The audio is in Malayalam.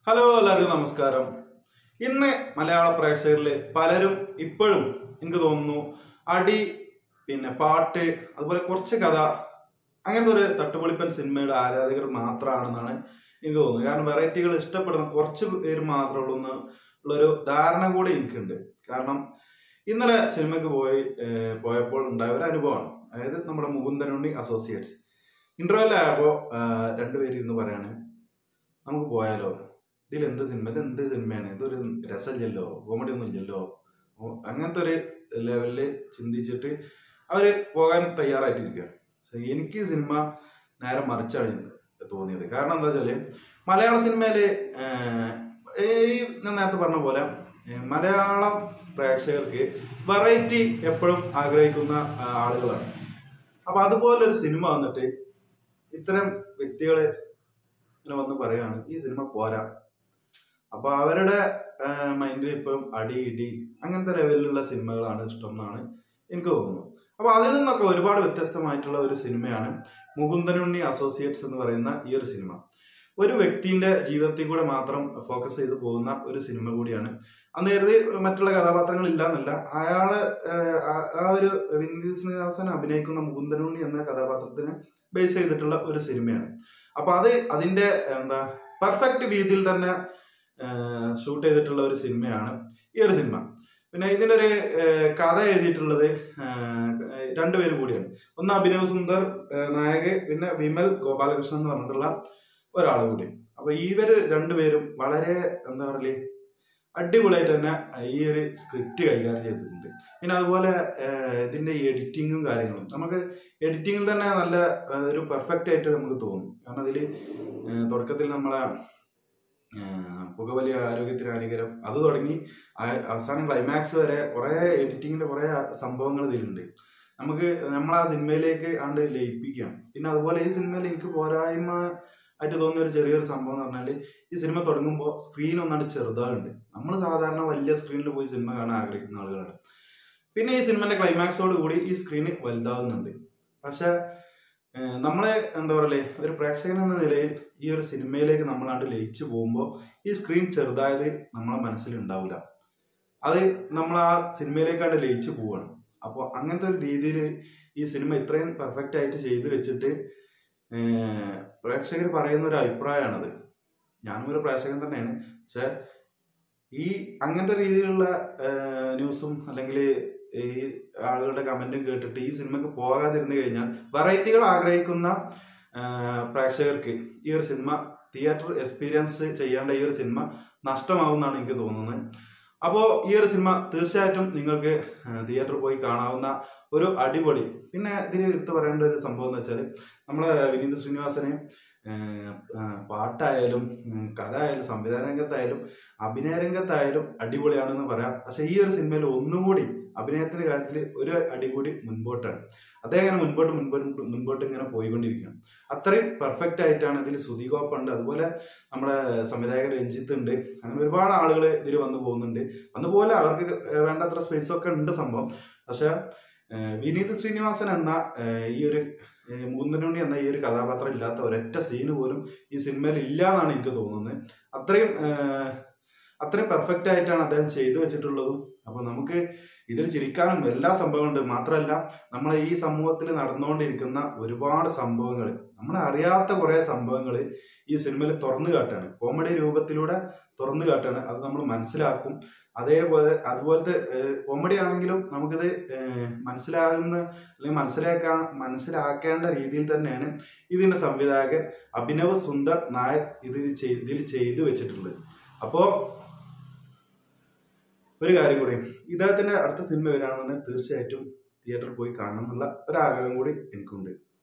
ഹലോ എല്ലാവർക്കും നമസ്കാരം ഇന്ന് മലയാള പ്രേക്ഷകരിൽ പലരും ഇപ്പോഴും എനിക്ക് തോന്നുന്നു അടി പിന്നെ പാട്ട് അതുപോലെ കുറച്ച് കഥ അങ്ങനത്തെ ഒരു തട്ടുപൊളിപ്പൻ സിനിമയുടെ ആരാധകർ മാത്രമാണെന്നാണ് എനിക്ക് തോന്നുന്നത് കാരണം വെറൈറ്റികൾ ഇഷ്ടപ്പെടുന്ന കുറച്ച് പേര് മാത്രമേ ഉള്ളൂ എന്ന് ഉള്ളൊരു ധാരണ കൂടി എനിക്കുണ്ട് കാരണം ഇന്നലെ സിനിമയ്ക്ക് പോയി ഏർ, പോയപ്പോൾ ഉണ്ടായ ഒരു അനുഭവമാണ് അതായത് നമ്മുടെ മുകുന്ദനുണ്ണി അസോസിയേറ്റ്സ് ഇന്റർവെല്ലായപ്പോൾ രണ്ടുപേരും ഇരുന്ന് പറയാണ് നമുക്ക് പോയാലോ ഇതിൽ എന്ത് സിനിമ ഇത് എന്ത് സിനിമയാണ് ഇതൊരു രസമില്ലല്ലോ കോമഡി ഒന്നും ഇല്ലല്ലോ ഓ, അങ്ങനത്തെ ഒരു ലെവലില് ചിന്തിച്ചിട്ട് അവര് പോകാൻ തയ്യാറായിട്ടിരിക്കുകയാണ് പക്ഷെ എനിക്ക് ഈ സിനിമ നേരെ മറിച്ചാണ് തോന്നിയത് കാരണം എന്താ വെച്ചാല് മലയാള സിനിമയില് ഏർ, ഈ ഞാൻ നേരത്തെ പറഞ്ഞ പോലെ ഏർ, മലയാളം പ്രേക്ഷകർക്ക് വെറൈറ്റി എപ്പോഴും ആഗ്രഹിക്കുന്ന ആ, ആളുകളാണ് അപ്പൊ അതുപോലെ ഒരു സിനിമ വന്നിട്ട് ഇത്തരം വ്യക്തികളെ ഇങ്ങനെ വന്ന് പറയാണ് ഈ സിനിമ പോരാ അപ്പൊ അവരുടെ മൈൻഡിൽ ഇപ്പം അടി ഇടി അങ്ങനത്തെ ലെവലിലുള്ള സിനിമകളാണ് ഇഷ്ടം എന്നാണ് എനിക്ക് തോന്നുന്നത് അപ്പൊ അതിൽ നിന്നൊക്കെ ഒരുപാട് വ്യത്യസ്തമായിട്ടുള്ള ഒരു സിനിമയാണ് മുകുന്ദനുണ്ണി അസോസിയേറ്റ്സ് എന്ന് പറയുന്ന ഈ ഒരു സിനിമ ഒരു വ്യക്തിന്റെ ജീവിതത്തിൽ കൂടെ മാത്രം ഫോക്കസ് ചെയ്ത് പോകുന്ന ഒരു സിനിമ കൂടിയാണ് അന്ന് കരുതി മറ്റുള്ള കഥാപാത്രങ്ങൾ ഇല്ല എന്നല്ല അയാള് ഏഹ്, ആ- ആ ഒരു വിനീത് ശ്രീനിവാസൻ അഭിനയിക്കുന്ന മുകുന്ദനുണ്ണി എന്ന കഥാപാത്രത്തിനെ ബേസ് ചെയ്തിട്ടുള്ള ഒരു സിനിമയാണ് അപ്പൊ അത് അതിന്റെ എന്താ പെർഫെക്റ്റ് രീതിയിൽ തന്നെ ഷൂട്ട് ചെയ്തിട്ടുള്ള ഒരു സിനിമയാണ് ഈ ഒരു സിനിമ പിന്നെ ഇതിന്റെ ഒരു ഏഹ്, കഥ എഴുതിയിട്ടുള്ളത് ഏഹ്, രണ്ടുപേര് കൂടിയാണ് ഒന്ന് അഭിനവ് സുന്ദർ ഏഹ്, നായക് പിന്നെ വിമൽ ഗോപാലകൃഷ്ണൻ എന്ന് പറഞ്ഞിട്ടുള്ള ഒരാൾ കൂടി അപ്പൊ ഇവര് രണ്ടുപേരും വളരെ എന്താ പറയല് അടിപൊളിയായിട്ട് തന്നെ ഈ ഒരു സ്ക്രിപ്റ്റ് കൈകാര്യം ചെയ്തിട്ടുണ്ട് പിന്നെ അതുപോലെ ഏഹ്, ഇതിന്റെ എഡിറ്റിങ്ങും കാര്യങ്ങളും നമുക്ക് എഡിറ്റിങ്ങിൽ തന്നെ നല്ല ഏഹ്, ഒരു പെർഫെക്റ്റ് ആയിട്ട് നമുക്ക് തോന്നും കാരണം അതിൽ തുടക്കത്തിൽ നമ്മളെ ഏഹ്, പുകവലി ആരോഗ്യത്തിന് ഹാനികരം അത് തുടങ്ങി ആ- അവസാനം ക്ലൈമാക്സ് വരെ കുറെ എഡിറ്റിങ്ങിന്റെ കുറെ സംഭവങ്ങൾ ഇതിലുണ്ട് നമുക്ക് നമ്മൾ ആ സിനിമയിലേക്ക് ആണ്ട് ലയിപ്പിക്കാം പിന്നെ അതുപോലെ ഈ സിനിമയിൽ എനിക്ക് പോരായ്മ ആയിട്ട് തോന്നിയ ഒരു ചെറിയൊരു സംഭവം എന്ന് പറഞ്ഞാൽ ഈ സിനിമ തുടങ്ങുമ്പോൾ സ്ക്രീൻ ഒന്നാണ്ട് ചെറുതാകുണ്ട് നമ്മൾ സാധാരണ വലിയ സ്ക്രീനിൽ പോയി സിനിമ കാണാൻ ആഗ്രഹിക്കുന്ന ആളുകളാണ് പിന്നെ ഈ സിനിമന്റെ ക്ലൈമാക്സോട് കൂടി ഈ സ്ക്രീന് വലുതാകുന്നുണ്ട് പക്ഷെ ഏഹ്, നമ്മളെ എന്താ പറയലേ ഒരു പ്രേക്ഷകൻ എന്ന നിലയിൽ ഈ ഒരു സിനിമയിലേക്ക് നമ്മളാണ്ട് ലയിച്ചു പോകുമ്പോൾ ഈ സ്ക്രീൻ ചെറുതായത് നമ്മളെ മനസ്സിൽ ഉണ്ടാവില്ല അത് നമ്മൾ ആ സിനിമയിലേക്കാണ്ട് ലയിച്ചു പോവാണ് അപ്പോൾ അങ്ങനത്തെ ഒരു രീതിയിൽ ഈ സിനിമ ഇത്രയും പെർഫെക്റ്റ് ആയിട്ട് ചെയ്തു വെച്ചിട്ട് പ്രേക്ഷകർ പറയുന്ന ഒരു അഭിപ്രായമാണത് ഞാനും ഒരു പ്രേക്ഷകൻ തന്നെയാണ് പക്ഷെ ഈ അങ്ങനത്തെ രീതിയിലുള്ള ഏഹ്, ന്യൂസും അല്ലെങ്കിൽ ഈ ആളുകളുടെ കമന്റും കേട്ടിട്ട് ഈ സിനിമക്ക് പോകാതിരുന്നു കഴിഞ്ഞാൽ വെറൈറ്റികൾ ആഗ്രഹിക്കുന്ന ഏഹ്, പ്രേക്ഷകർക്ക് ഈ ഒരു സിനിമ തിയേറ്റർ എക്സ്പീരിയൻസ് ചെയ്യേണ്ട ഈ ഒരു സിനിമ നഷ്ടമാവും എന്നാണ് എനിക്ക് തോന്നുന്നത് അപ്പോൾ ഈ ഒരു സിനിമ തീർച്ചയായിട്ടും നിങ്ങൾക്ക് തിയേറ്ററിൽ പോയി കാണാവുന്ന ഒരു അടിപൊളി പിന്നെ ഇതിൽ എടുത്തു പറയേണ്ട ഒരു സംഭവം എന്ന് വെച്ചാൽ നമ്മളെ വിനീത് ശ്രീനിവാസനെ ഏഹ്, ഏഹ്, പാട്ടായാലും ഉം, കഥ ആയാലും സംവിധാന രംഗത്തായാലും അഭിനയ രംഗത്തായാലും അടിപൊളിയാണെന്ന് പറയാം പക്ഷെ ഈ ഒരു സിനിമയിൽ ഒന്നുകൂടി അഭിനയത്തിന്റെ കാര്യത്തിൽ ഒരു അടി കൂടി മുൻപോട്ടാണ് അദ്ദേഹം ഇങ്ങനെ മുൻപോട്ട് മുൻപോട്ട് മുൻപോട്ട് ഇങ്ങനെ പോയിക്കൊണ്ടിരിക്കുകയാണ് അത്രയും പെർഫെക്റ്റ് ആയിട്ടാണ് ഇതിൽ സുധികോപ്പുണ്ട് അതുപോലെ നമ്മുടെ സംവിധായകൻ രഞ്ജിത്ത് ഉണ്ട് അങ്ങനെ ഒരുപാട് ആളുകൾ ഇതിൽ വന്നു പോകുന്നുണ്ട് അതുപോലെ അവർക്ക് വേണ്ടത്ര സ്പേസ് ഒക്കെ ഉണ്ട് സംഭവം പക്ഷെ ഏഹ്, വിനീത് ശ്രീനിവാസൻ എന്ന ഏഹ്, ഈ ഒരു ഏഹ്, മുകുന്ദനുണ്ണി എന്ന ഈ ഒരു കഥാപാത്രം ഇല്ലാത്ത ഒരൊറ്റ സീന് പോലും ഈ സിനിമയിൽ ഇല്ല എന്നാണ് എനിക്ക് തോന്നുന്നത് അത്രയും ഏഹ്, അത്രയും പെർഫെക്റ്റ് ആയിട്ടാണ് അദ്ദേഹം ചെയ്തു വെച്ചിട്ടുള്ളതും അപ്പൊ നമുക്ക് ഇതിൽ ചിരിക്കാനും എല്ലാ സംഭവങ്ങളുണ്ട് മാത്രമല്ല നമ്മളെ ഈ സമൂഹത്തിൽ നടന്നുകൊണ്ടിരിക്കുന്ന ഒരുപാട് സംഭവങ്ങൾ നമ്മളെ അറിയാത്ത കുറെ സംഭവങ്ങൾ ഈ സിനിമയിൽ തുറന്നു കാട്ടാണ് കോമഡി രൂപത്തിലൂടെ തുറന്നു കാട്ടാണ് അത് നമ്മൾ മനസ്സിലാക്കും അതേപോലെ അതുപോലത്തെ കോമഡി ആണെങ്കിലും നമുക്കിത് ഏഹ്, മനസ്സിലാകുന്ന അല്ലെങ്കിൽ മനസ്സിലാക്കാൻ മനസ്സിലാക്കേണ്ട രീതിയിൽ തന്നെയാണ് ഇതിന്റെ സംവിധായകൻ അഭിനവ് സുന്ദർ നായക് ഇത് ചെയ്- ഇതിൽ ചെയ്തു വെച്ചിട്ടുള്ളത് അപ്പോ ഒരു കാര്യം കൂടി ഇദ്ദേഹത്തിന്റെ അടുത്ത സിനിമ വരികയാണെന്നുണ്ടെങ്കിൽ തീർച്ചയായിട്ടും തിയേറ്ററിൽ പോയി കാണണം എന്നുള്ള ഒരു ആഗ്രഹം കൂടി എനിക്കുണ്ട്